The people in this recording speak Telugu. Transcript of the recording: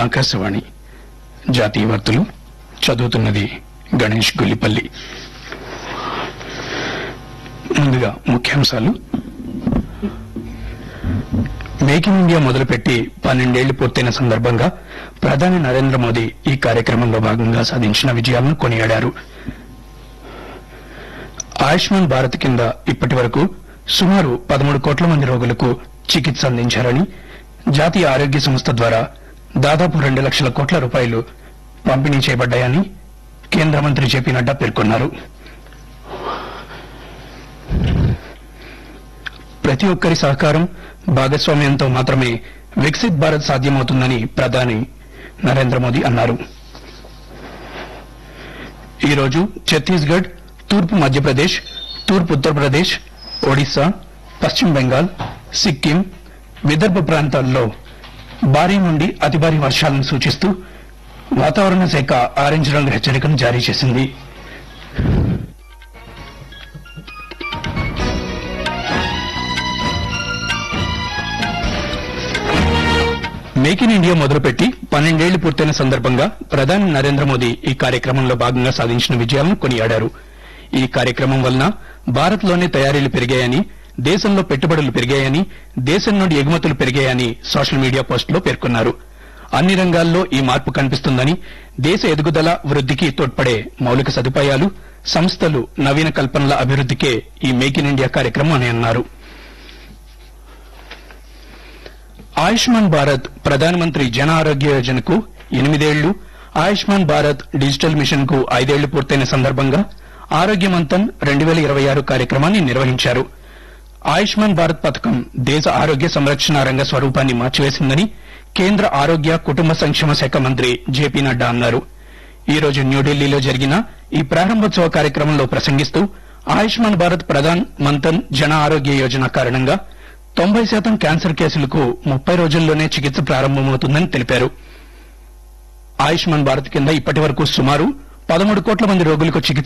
ఆకాశవాణి జాతీయ వార్తలు చదువుతున్నది గణేష్ గుల్లిపల్లి ముందుగా ముఖ్యాంశాలు మేక్ ఇన్ ఇండియా మొదలుపెట్టి పన్నెండేళ్లు పూర్తయిన సందర్భంగా ప్రధాని నరేంద్ర మోదీ ఈ కార్యక్రమంలో భాగంగా సాధించిన విజయాలను కొనియాడారు ఆయుష్మాన్ భారత్ కింద ఇప్పటి వరకు సుమారు పదమూడు కోట్ల మంది రోగులకు చికిత్స అందించారని జాతీయ ఆరోగ్య సంస్థ ద్వారా దాదాపు రెండు లక్షల కోట్ల రూపాయలు పంపిణీ చేయబడ్డాయని కేంద్ర మంత్రి జేపీ నడ్డా పేర్కొన్నారు ప్రతి ఒక్కరి సహకారం భాగస్వామ్యంతో మాత్రమే వికసిత్ భారత్ సాధ్యమవుతుందని ప్రధాని నరేంద్ర మోదీ అన్నారు ఈ రోజు ఛత్తీస్గఢ్ తూర్పు మధ్యప్రదేశ్ తూర్పు ఉత్తరప్రదేశ్ ఒడిశా పశ్చిమ బెంగాల్ సిక్కిం విదర్భ ప్రాంతాల్లో భారీ నుండి అతి భారీ వర్షాలను సూచిస్తూ వాతావరణ శాఖ ఆరెంజ్ రంగు హెచ్చరికను జారీ చేసింది మేక్ ఇన్ ఇండియా మొదలుపెట్టి పన్నెండేళ్లు పూర్తయిన సందర్భంగా ప్రధాని నరేంద్ర మోదీ ఈ కార్యక్రమంలో భాగంగా సాధించిన విజయాలను కొనియాడారు ఈ కార్యక్రమం వలన భారత్ లోనే తయారీలు పెరిగాయని దేశంలో పెట్టుబడులు పెరిగాయని దేశం నుండి ఎగుమతులు పెరిగాయని సోషల్ మీడియా పోస్టులో పేర్కొన్నారు అన్ని రంగాల్లో ఈ మార్పు కనిపిస్తుందని దేశ ఎదుగుదల వృద్దికి తోడ్పడే మౌలిక సదుపాయాలు సంస్థలు నవీన కల్పనల అభివృద్దికే ఈ మేక్ ఇన్ ఇండియా కార్యక్రమం అని అన్నారు ఆయుష్మాన్ భారత్ ప్రధానమంత్రి జన ఆరోగ్య యోజనకు ఎనిమిదేళ్లు ఆయుష్మాన్ భారత్ డిజిటల్ మిషన్ కు ఐదేళ్లు పూర్తయిన సందర్భంగా ఆరోగ్య మంతన్ రెండు వేల ఇరవై ఆరు కార్యక్రమాన్ని నిర్వహించారు ఆయుష్మాన్ భారత్ పథకం దేశ ఆరోగ్య సంరక్షణ రంగ స్వరూపాన్ని మార్చివేసిందని కేంద్ర ఆరోగ్య కుటుంబ సంక్షేమ శాఖ మంత్రి జేపీ నడ్డా అన్నారు ఈ రోజు న్యూఢిల్లీలో జరిగిన ఈ ప్రారంభోత్సవ కార్యక్రమంలో ప్రసంగిస్తూ ఆయుష్మాన్ భారత్ ప్రధాన్ మంతన్ జన ఆరోగ్య యోజన కారణంగా తొంభై శాతం క్యాన్సర్ కేసులకు ముప్పై రోజుల్లోనే చికిత్స ప్రారంభమవుతుందని తెలిపారు ఆయుష్మాన్ భారత్ కింద ఇప్పటి వరకు సుమారు పదమూడు కోట్ల మంది రోగులకు చికిత్స